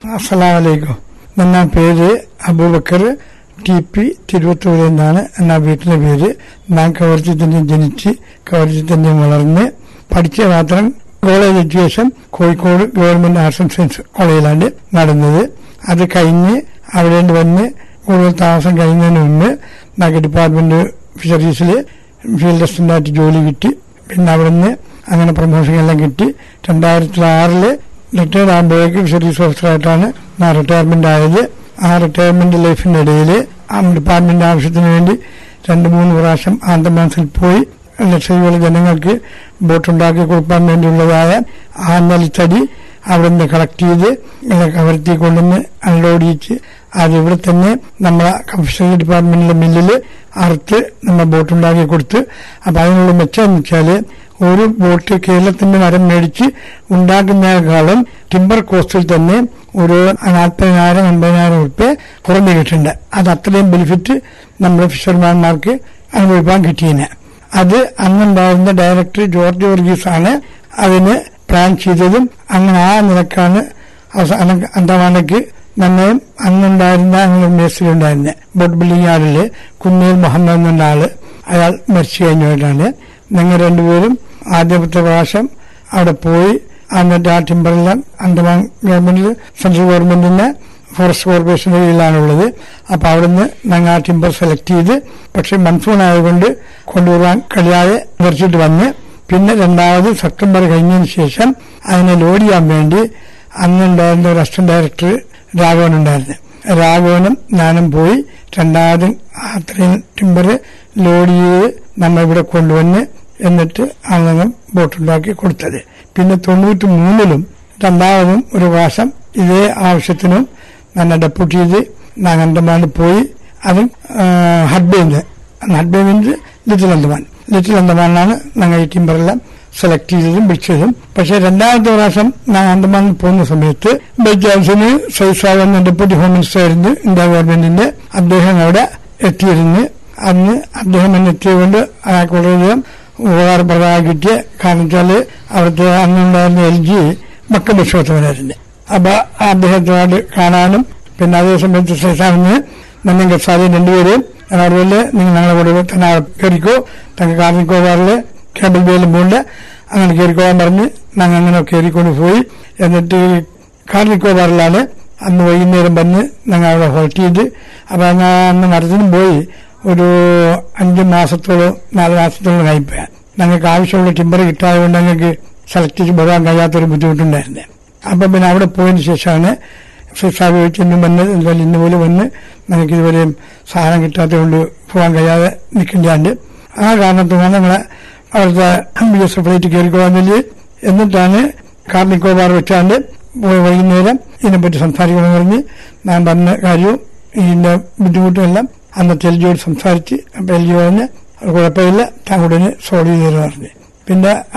അസ്സലാമലൈക്കും ನನ್ನ പേര് അബൂബക്കർ ടി പി തിരുവത്തൂരിൽ നിന്നാണ് എന്നാ വീട്ടിലെ പേര് ഞാൻ കവർച്ചി തന്നെ ജനിച്ച് കവർച്ചി തന്നെ വളർന്ന് പഠിച്ച മാത്രം college education Kozhikode government arts and science കോളേജിലാണ് നടന്നത് അത് കഴിഞ്ഞ് അവിടെ വന്ന് കൂടുതൽ താമസം കഴിയുന്നതിന് മുമ്പ് നഗര ഡിപ്പാർട്ട്മെന്റ് ഫിഷറീസിൽ ഫീൽഡ് അസിസ്റ്റന്റായിട്ട് ജോലി കിട്ടി പിന്നെ അവിടുന്ന് അങ്ങനെ പ്രൊമോഷൻ എല്ലാം കിട്ടി രണ്ടായിരത്തി ആറില് റിട്ടയർഡ് ആകുമ്പോഴേക്ക് ഫിഷറീസ് ഓഫീസറായിട്ടാണ് ഞാൻ റിട്ടയർമെന്റ് ആയത് ആ റിട്ടയർമെന്റ് ലൈഫിന്റെ ഇടയിൽ ആ ഡിപ്പാർട്ട്മെന്റ് ആവശ്യത്തിന് വേണ്ടി രണ്ട് മൂന്ന് പ്രാവശ്യം ആന്തമാനത്തിൽ പോയി ലക്ഷദ്വീപിലെ ജനങ്ങൾക്ക് ബോട്ടുണ്ടാക്കി കൊടുക്കാൻ വേണ്ടിയുള്ളതായ ആ നെൽത്തടി അവിടെ നിന്ന് കളക്ട് ചെയ്ത് കവർത്തി കൊണ്ടുവന്ന് അൺലോഡ് ചെയ്യിച്ച് അത് ഇവിടെ തന്നെ നമ്മളെ ഫിഷറി ഡിപ്പാർട്ട്മെന്റിലെ മില്ലിൽ അറുത്ത് നമ്മൾ ബോട്ടുണ്ടാക്കി കൊടുത്ത് അപ്പൊ അതിനുള്ള മെച്ചം എന്ന് വെച്ചാല് ഒരു ബോട്ട് കേരളത്തിന്റെ മരം മേടിച്ച് ഉണ്ടാക്കുന്നതിനേക്കാളും ടിമ്പർ കോസ്റ്റിൽ തന്നെ ഒരു നാൽപ്പതിനായിരം അമ്പതിനായിരം ഉറുപ്പ്യ കുറഞ്ഞു കിട്ടുന്നുണ്ട് അത് അത്രയും ബെനിഫിറ്റ് നമ്മുടെ ഫിഷർമാൻമാർക്ക് അനുഭവിക്കാൻ കിട്ടിയതിന് അത് അന്നുണ്ടായിരുന്ന ഡയറക്ടർ ജോർജ് വർഗീസ് ആണ് അതിന് പ്ലാൻ ചെയ്തതും അങ്ങനെ ആ നിലക്കാണ് അവസാനം അന്തമാനക്ക് നന്നയും അന്നുണ്ടായിരുന്ന അങ്ങനെ മേസിലുണ്ടായിരുന്ന ബോട്ട് ബിൽഡിംഗ് യാർഡില് കുന്നേൽ മുഹമ്മദ് എന്ന ആള് അയാൾ മരിച്ചു കഴിഞ്ഞിട്ടാണ് നിങ്ങൾ രണ്ടുപേരും ആദ്യത്തെ പ്രാവശ്യം അവിടെ പോയി എന്നിട്ട് ആ ടിമ്പറെല്ലാം അന്തമാൻ ഗവൺമെന്റ് സെൻട്രൽ ഗവൺമെന്റിന്റെ ഫോറസ്റ്റ് കോർപ്പറേഷന്റെ കീഴിലാണുള്ളത് അപ്പൊ അവിടുന്ന് ഞങ്ങൾ ആ ടിമ്പർ സെലക്ട് ചെയ്ത് പക്ഷെ മൺസൂൺ ആയതുകൊണ്ട് കൊണ്ടുപോകാൻ കഴിയാതെ നിർച്ചിട്ട് വന്ന് പിന്നെ രണ്ടാമത് സെപ്റ്റംബർ കഴിഞ്ഞതിന് ശേഷം അതിനെ ലോഡ് ചെയ്യാൻ വേണ്ടി അന്നുണ്ടായിരുന്ന ഒരു അസിസ്റ്റന്റ് ഡയറക്ടർ രാഘവൻ ഉണ്ടായിരുന്നു രാഘവനും ഞാനും പോയി രണ്ടാമതും അത്രയും ടിമ്പർ ലോഡ് ചെയ്ത് നമ്മൾ ഇവിടെ കൊണ്ടുവന്ന് എന്നിട്ട് അങ്ങനെ ബോട്ടുണ്ടാക്കി കൊടുത്തത് പിന്നെ തൊണ്ണൂറ്റി മൂന്നിലും രണ്ടാമതും ഒരു പ്രാവശ്യം ഇതേ ആവശ്യത്തിനും തന്നെ ഡെപ്യൂട്ടി ചെയ്ത് ഞാൻ അന്തമാനിൽ പോയി അതും ഹഡ്ബേന്ന് ഹഡ്ബേന്ന് ലിറ്റിൽ അന്തമാൻ ലിറ്റിൽ അന്തമാനാണ് ഞങ്ങൾ ഈ ടിമ്പറെല്ലാം സെലക്ട് ചെയ്തതും വിളിച്ചതും പക്ഷെ രണ്ടാമത്തെ പ്രാവശ്യം ഞാൻ അന്തമാനിൽ പോകുന്ന സമയത്ത് ബൈ ചാൻസിന് സൈസാവ് എന്ന ഡെപ്യൂട്ടി ഹോം മിനിസ്റ്റർ ആയിരുന്നു ഇന്ത്യ ഗവൺമെന്റിന്റെ അദ്ദേഹം അവിടെ എത്തിയിരുന്നു അന്ന് അദ്ദേഹം എന്നെ എത്തിയതുകൊണ്ട് അയാൾക്ക് വളരെയധികം ഉപകാരപ്രദമായി കിട്ടിയ കാരണം വെച്ചാല് അവിടുത്തെ അന്നുണ്ടായിരുന്ന എൽ ജി മക്ക വിശ്വത്തവനായിരുന്നു അപ്പൊ അദ്ദേഹത്തോട് കാണാനും പിന്നെ അതേ സമയത്ത് ശേഷാവിന് നന്ദി ഗസാദി രണ്ടുപേരും അതുപോലെ നിങ്ങൾ ഞങ്ങളെ കൂടെ തന്നെ കയറിക്കോ തങ്ങൾ കാർണിക്കോ കാറില് കേബിൾ ബേലും പോണ്ട് അങ്ങനെ കയറിക്കോവാൻ പറഞ്ഞ് ഞങ്ങൾ അങ്ങനെ കയറിക്കൊണ്ട് പോയി എന്നിട്ട് കാർണിക്കോ കാറിലാണ് അന്ന് വൈകുന്നേരം വന്ന് ഞങ്ങൾ അവിടെ ഹോൾട്ട് ചെയ്ത് അപ്പൊ ഞാൻ അന്ന് മരത്തിനും പോയി ഒരു അഞ്ച് മാസത്തോളം നാല് മാസത്തോളം ആയിപ്പോയ ഞങ്ങൾക്ക് ആവശ്യമുള്ള ടിമ്പർ കിട്ടാതെ കൊണ്ട് ഞങ്ങൾക്ക് സെലക്ട് ചെയ്ത് പോകാൻ കഴിയാത്തൊരു ബുദ്ധിമുട്ടുണ്ടായിരുന്നേ അപ്പൊ പിന്നെ അവിടെ പോയതിനു ശേഷമാണ് സാബ് ചോദിച്ചു ഇന്നും വന്ന് അതുപോലെ ഇന്ന് പോലെ വന്ന് ഞങ്ങൾക്ക് ഇതുപോലെ സാധനം കിട്ടാത്തത് കൊണ്ട് പോകാൻ കഴിയാതെ നിൽക്കേണ്ടാണ്ട് ആ കാരണത്തിനാണ് ഞങ്ങളെ അവിടുത്തെ ബി എസ് ഫ്ലൈറ്റ് കയറിക്കോളാൻ വേണ്ടി എന്നിട്ടാണ് കാർ നിക്കോബാർ വെച്ചാണ്ട് പോയി വൈകുന്നേരം ഇതിനെപ്പറ്റി സംസാരിക്കണമെന്ന് പറഞ്ഞ് ഞാൻ പറഞ്ഞ കാര്യവും ഇതിന്റെ ബുദ്ധിമുട്ടുമെല്ലാം അന്നത്തെ എൽ ജിയോട് സംസാരിച്ച് അപ്പൊ എൽ ജി പറഞ്ഞ് കുഴപ്പമില്ല താങ്കളുടെ സോൾവ് ചെയ്തു പറഞ്ഞു പിന്നെ